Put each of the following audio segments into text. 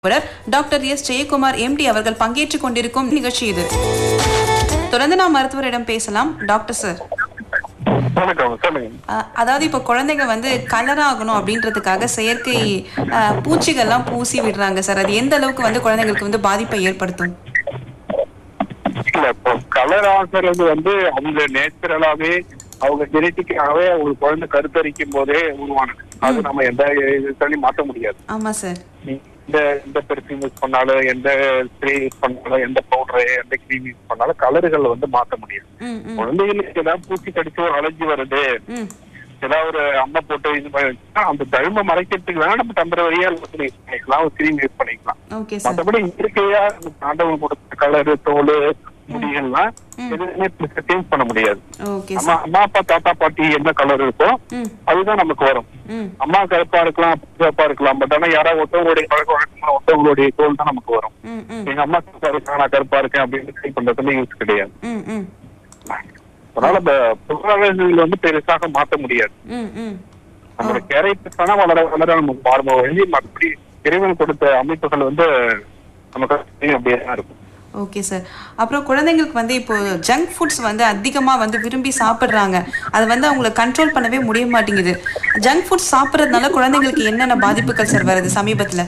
நிபுணர் doctor S Jayakumar empty அவர்கள் பங்கேற்றுக் கொண்டிருக்கும் நிகழ்ச்சி இது தொடர்ந்து நாம் மருத்துவரிடம் பேசலாம் டாக்டர் சார் வணக்கம் சொல்லுங்க அஹ், அதாவது இப்போ குழந்தைங்க வந்து கலர் ஆகணும் அப்படின்றதுக்காக செயற்கை அஹ், பூச்சிகள்லாம் பூசி விடுறாங்க சார் அது எந்த அளவுக்கு வந்து குழந்தைங்களுக்கு வந்து பாதிப்பை ஏற்படுத்தும் இல்ல இப்போ கலர் ஆகிறது வந்து அவங்க நேச்சுரலாவே அவங்க ஜெனட்டிக்காவே அவங்க குழந்தை கருத்தரிக்கும் போதே உருவானது அது நம்ம எந்த இதுலையும் மாத்த முடியாது ஆமா சார் நீ இந்த எந்த பெர்ஃபியூம் யூஸ் பண்ணாலும் எந்த ஸ்ப்ரே யூஸ் பண்ணாலும் எந்த பவுடர் எந்த கிரீம் யூஸ் பண்ணாலும் கலர்கள் வந்து மாத்த முடியாது ம் ம் குழந்தைகளுக்கு ஏதாவது பூச்சி கடிச்சு ஒரு அலர்ஜி வருது ம் ஏதாவது ஒரு அம்மை போட்டு இது பண்ணிச்சுன்னா அந்த தழும்பை மறைக்கிறதுக்கு வேணா நம்ம டெம்பரவரியா யூஸ் பண்ணிக்கலாம் ஒரு கிரீம் யூஸ் பண்ணிக்கலாம் ஓகே சார் மற்றபடி இயற்கையா நமக்கு ஆண்டவன் கொடுத்த கலரு தோல் முடிகள்லாம் எதுவுமே சேஞ்ச் பண்ண முடியாது ஓகே அம்மா சார் அம்மா அப்பா தாத்தா பாட்டி என்ன கலர் இருக்கோ ம் அதுதான் நமக்கு வரும் ம் அம்மா கருப்பா இருக்கலாம் அப்பா கருப்பா இருக்கலாம் பட் ஆனா யாராவது ஒருத்தவங்களுடைய பழக்க வழக்கமான ஒருத்தவங்களுடைய தோல் தான் நமக்கு வரும் ம் ம் எங்க அம்மா கருப்பா இருக்கா நான் கருப்பா இருக்கேன் அப்படின்னு ட்ரை பண்றதுல யூஸ் கிடையாது ம் ம் அதனால இந்த புறவகைகள் வந்து பெருசாக மாத்த முடியாது ம் ம் நம்மளோட கேரக்டர்ஸான வளர வளர நமக்கு மாறும் வழி மற்றபடி இறைவன் கொடுத்த அமைப்புகள் வந்து நமக்கு அப்படியே தான் இருக்கும் ஓகே சார் அப்புறம் குழந்தைங்களுக்கு வந்து இப்போ ஜங்க் ஃபுட்ஸ் வந்து அதிகமாக வந்து விரும்பி சாப்பிட்றாங்க அதை வந்து அவங்கள கண்ட்ரோல் பண்ணவே முடிய மாட்டேங்குது ஜங்க் ஃபுட்ஸ் சாப்பிட்றதுனால குழந்தைங்களுக்கு என்னென்ன பாதிப்புகள் சார் வருது சமீபத்தில்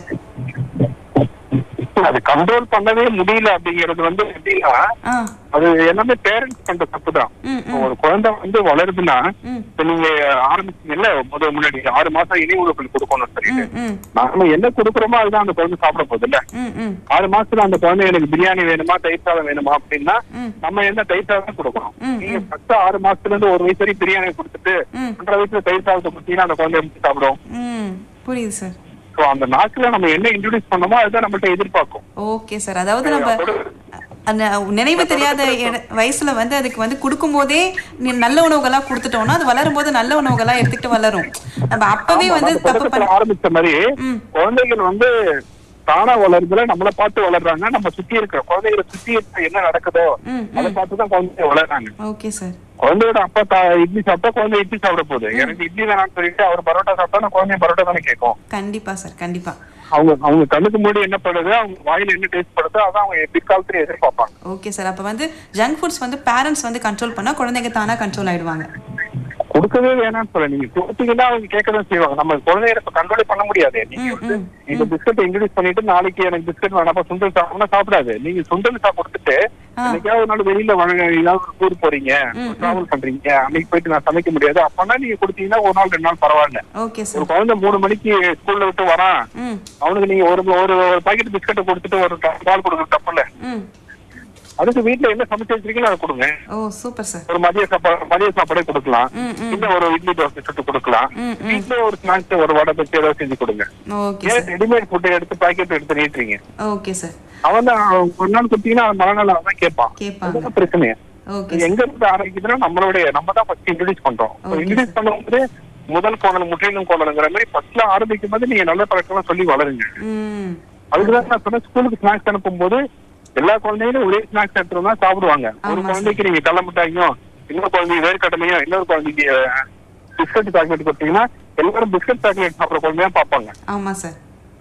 அது கண்ட்ரோல் பண்ணவே முடியல அப்படிங்கிறது வந்து எப்படின்னா ஆ அது எல்லாமே பேரண்ட்ஸ் பண்ற தப்பு தான் ம் இப்போ ஒரு குழந்தை வந்து வளருதுன்னா ம் இப்ப நீங்க ஆரம்பிச்சீங்கல்ல முதல் முன்னாடி ஆறு மாசம் இணை உணவுகள் கொடுக்கணும்னு சொல்லிட்டு ம் ம் நாம என்ன கொடுக்குறோமோ அதுதான் அந்த குழந்தை சாப்பிட போகுது இல்ல ம் ம் ஆறு மாசத்துல அந்த குழந்தை எனக்கு பிரியாணி வேணுமா தயிர் சாதம் வேணுமா அப்படின்னா ம். நம்ம என்ன தயிர் சாதம் கொடுக்கணும் ம், நீங்க ஃபர்ஸ்ட் ஆறு மாசத்துல இருந்து ஒரு வயசு வரைக்கும் பிரியாணி கொடுத்துட்டு ம். ஒன்றரை வயசுல தயிர் சாதத்தை கொடுத்தீங்கன்னா அந்த குழந்தை எப்படி சாப்பிடும் ம் புரியுது சார் சோ அந்த நாக்குல நம்ம என்ன இன்ட்ரோடியூஸ் பண்ணோமோ அதுதான் நம்மள்ட்ட எதிர்பார்க்கும் ஓகே சார் அதாவது நம்ம அந்த நினைவு தெரியாத இட- வயசுல வந்து அதுக்கு வந்து கொடுக்கும்போதே நீ நல்ல உணவுகளா கொடுத்துட்டோம்னா அது வளரும் போது நல்ல உணவுகளா எடுத்துக்கிட்டு வளரும் நம்ம அப்பவே வந்து நம்ம தப்பு தொடக்கத்துல பண்ண ஆரம்பிச்ச மாதிரி ம். குழந்தைகள் வந்து தானா வளருதுல நம்மள பார்த்து வளர்றாங்க நம்ம சுத்தி இருக்கிற குழந்தைகளை சுத்தி இருக்கிற என்ன நடக்குதோ ம் அதை பார்த்து தான் குழந்தைங்க வளர்றாங்க ஓகே சார் குழந்தையோட அப்பா தா- இட்லி சாப்பிட்டா குழந்தை இட்லி சாப்பிட போகுது எனக்கு இட்லி வேணாம்னு சொல்லிட்டு அவர் பரோட்டா சாப்பிட்டா நான் குழந்தை பரோட்டா தானே கேட்கும் கண்டிப்பா சார் கண்டிப்பா அவங்க அவங்க கண்ணுக்கு முன்னாடி என்ன படுது அவங்க வாயில என்ன டேஸ்ட் படுதோ அதான் அவங்க பிற்காலத்துல எதிர்பார்ப்பாங்க ஓகே சார் அப்ப வந்து ஜங்க் ஃபுட்ஸ் வந்து பேரண்ட்ஸ் வந்து கண்ட்ரோல் பண்ணா குழந்தைங்க தானா கண்ட்ரோல் ஆயிடுவாங்க கொடுக்கவே வேணாம்னு சொல்ல நீங்க கொடுத்தீங்கன்னா அவங்க கேட்கதான் செய்வாங்க நம்ம குழந்தைகளை இப்ப கண்ட்ரோல் பண்ண முடியாது நீங்க ம், வந்து ம், இந்த பிஸ்கட் இன்ட்ரடியூஸ் பண்ணிட்டு நாளைக்கு எனக்கு பிஸ்கட் வேணாப்பா சுண்டல் சாப்பிடணும் சாப்பிடாது நீங்க சுண்டல் சாப்பிட்டு கொடுத்துட்டு ஆ. என்னைக்காவது ஒரு நாள் வெளியில வழங்க ஏதாவது ஒரு டூர் போறீங்க டிராவல் பண்றீங்க அன்னைக்கு போயிட்டு நான் சமைக்க முடியாது அப்பனா நீங்க கொடுத்தீங்கன்னா ஒரு நாள் ரெண்டு நாள் பரவாயில்ல ஓகே ஒரு சார் குழந்தை மூணு மணிக்கு ஸ்கூல்ல விட்டு வரான் ம் அவனுக்கு நீங்க ஒரு ஒரு பாக்கெட் பிஸ்கட்டை கொடுத்துட்டு ஒரு பால் கொடுக்குறது தப்பு இல்ல ம் அதுக்கு வீட்டுல என்ன சமைச்சு வச்சிருக்கீங்களோ அதை கொடுங்க ஓ சூப்பர் சார் ஒரு மதிய சாப்பாடு மதிய சாப்பாடே கொடுக்கலாம் ம் ம் இல்ல ஒரு இட்லி தோசை சுட்டு கொடுக்கலாம் ம், ம். வீட்டுல ஒரு ஸ்நாக்ஸ் ஒரு வடை பச்சு ஏதாவது செஞ்சு கொடுங்க ஓகே ஏன் சார் ரெடிமேட் ஃபுட்டை எடுத்து பாக்கெட் எடுத்து நீட்டுறீங்க ஓகே சார் அவன் தான் ஒரு நாள் கொடுத்தீங்கன்னா அவன் மறுநாள் அவன் தான் கேட்பான் கேட்பாங்க அதுதான் பிரச்சனையே ஓகே இது எங்க இருந்து ஆரம்பிக்குதுன்னா நம்மளுடைய நம்ம தான் ஃபர்ஸ்ட் இன்ட்ரடியூஸ் பண்றோம் Okay, இன்ட்ரடியூஸ் பண்ணும்போது முதல் கோணல் முற்றிலும் கோணலுங்கிற மாதிரி ஃபர்ஸ்ட்ல ஆரம்பிக்கும் போது நீங்க நல்ல பழக்கம்லாம் சொல்லி வளருங்க ம் அதுக்குதான் நான் சொன்னேன் ஸ்கூலுக்கு ஸ்நாக்ஸ் அனுப்பும்போது எல்லா குழந்தைகளும் ஒரே ஸ்நாக்ஸ் எடுத்துட்டு தான் சாப்பிடுவாங்க ஒரு ஆமா, குழந்தைக்கு நீங்க கடல மிட்டாயும் இன்னொரு குழந்தைக்கு வேர்க்கடலையும் இன்னொரு குழந்தைக்கு பிஸ்கட் சாக்லேட் கொடுத்தீங்கன்னா எல்லாரும் பிஸ்கட் சாக்லேட் சாப்பிடுற குழந்தையா பார்ப்பாங்க ஆமா சார்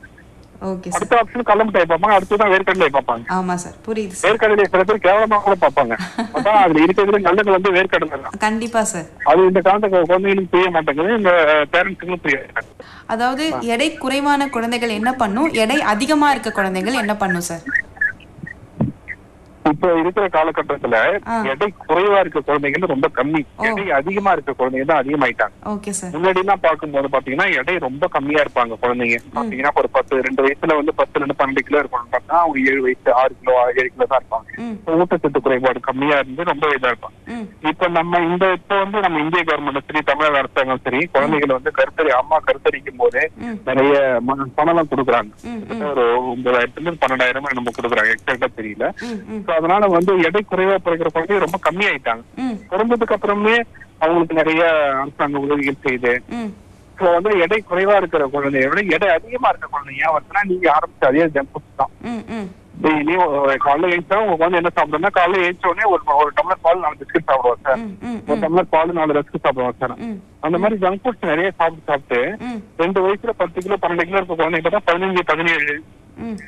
ஓகே சார் அடுத்த ஆப்ஷன் கடல மிட்டாய் பார்ப்பாங்க அடுத்ததான் வேர்க்கடலை பார்ப்பாங்க ஆமா சார் புரியுது சார் வேர்க்கடலை சில பேர் கேவலமா கூட பார்ப்பாங்க அதான் அதுல இருக்கிறதுல நல்லது வந்து வேர்க்கடலை தான் கண்டிப்பா சார் அது இந்த காலத்து குழந்தைகளுக்கு புரிய மாட்டேங்குது இந்த பேரண்ட்ஸுக்கும் புரிய மாட்டேங்குது அதாவது எடை குறைவான குழந்தைகள் என்ன பண்ணும் எடை அதிகமா இருக்க குழந்தைகள் என்ன பண்ணும் சார் இப்ப இருக்கிற காலகட்டத்துல ஆ. எடை குறைவா இருக்க குழந்தைகள் ரொம்ப கம்மி ஓ. எடை அதிகமா இருக்க குழந்தைங்க தான் அதிகமாயிட்டாங்க ஓகே சார் முன்னாடி எல்லாம் பார்க்கும்போது பாத்தீங்கன்னா எடை ரொம்ப கம்மியா இருப்பாங்க குழந்தைங்க பாத்தீங்கன்னா ஒரு பத்து ரெண்டு வயசுல வந்து பத்துல இருந்து பன்னெண்டு கிலோ இருக்கணும் பார்த்தா அவங்க ஏழு வயசு ஆறு கிலோ ஏழு கிலோ தான் இருப்பாங்க ம் ஊட்டச்சத்து குறைபாடு கம்மியா இருந்து ரொம்ப இதா இருப்பாங்க ம் இப்ப நம்ம இந்த இப்ப வந்து நம்ம இந்திய கவர்மெண்ட் சரி தமிழக அரசாங்கம் சரி குழந்தைகளை வந்து கருத்தரி அம்மா கருத்தரிக்கும் போதே ம் நிறைய ம- பணம்லாம் கொடுக்குறாங்க ம் ம் ஒரு ஒன்பதாயிரத்துல இருந்து பன்னெண்டாயிரம் நம்ம கொடுக்குறாங்க எக்ஸாக்டா தெரியல ம் ம் So அதனால வந்து எடை குறைவா பிறக்கிற குழந்தை ரொம்ப கம்மியாயிட்டாங்க ம் பிறந்ததுக்கு அப்புறமே அவங்களுக்கு நிறைய அரசாங்க உதவிகள் செய்து ம் இப்போ வந்து எடை குறைவா இருக்கிற குழந்தைய விட எடை அதிகமா இருக்க குழந்தைங்க வருதுன்னா நீங்க ஆரம்பிச்ச அதே ஜங்க் ஃபுட்ஸ் தான் ம் ம் டெய்லி காலைல எழுந்தா உங்க குழந்தை என்ன சாப்பிடுறா காலைல எழுந்த உடனே ஒரு ஒரு டம்ளர் பால் நாலு பிஸ்கட் சாப்பிடுவோம் சார் ம் ம் ஒரு டம்ளர் பால் நாலு ரஸ்க் சாப்பிடுவோம் சார் ம் அந்த மாதிரி ஜங்க் ஃபுட்ஸ் நிறைய சாப்பிட்டு சாப்பிட்டு ம் ரெண்டு வயசுல பத்து கிலோ பன்னெண்டு கிலோ இருக்க குழந்தைங்க பார்த்தா பதினஞ்சு பதினேழு ம்